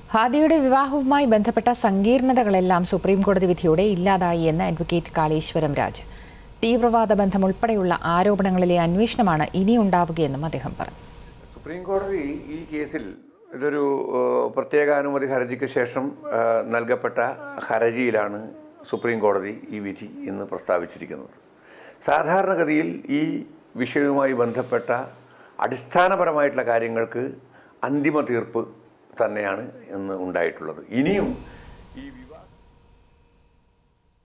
ഹാദിയുടെ വിവാഹവുമായി ബന്ധപ്പെട്ട സങ്കീർണതകളെല്ലാം സുപ്രീം കോടതി വിധിയോടെ ഇല്ലാതായി എന്ന് അഡ്വക്കേറ്റ് കാളീശ്വരം രാജ് തീവ്രവാദ ബന്ധം ഉൾപ്പെടെയുള്ള ആരോപണങ്ങളിലെ അന്വേഷണമാണ് ഇനിയുണ്ടാവുകയെന്നും അദ്ദേഹം പറഞ്ഞു സുപ്രീം കോടതി ഈ കേസിൽ ഇതൊരു ഏഹ്, പ്രത്യേകാനുമതി ഹർജിക്ക് ശേഷം ഏഹ്, നൽകപ്പെട്ട ഹർജിയിലാണ് സുപ്രീം കോടതി ഈ വിധി ഇന്ന് പ്രസ്താവിച്ചിരിക്കുന്നത് സാധാരണഗതിയിൽ ഈ വിഷയവുമായി ബന്ധപ്പെട്ട അടിസ്ഥാനപരമായിട്ടുള്ള കാര്യങ്ങൾക്ക് അന്തിമ തീർപ്പ് തന്നെയാണ് ഇന്ന് ഉണ്ടായിട്ടുള്ളത് ഇനിയും ഈ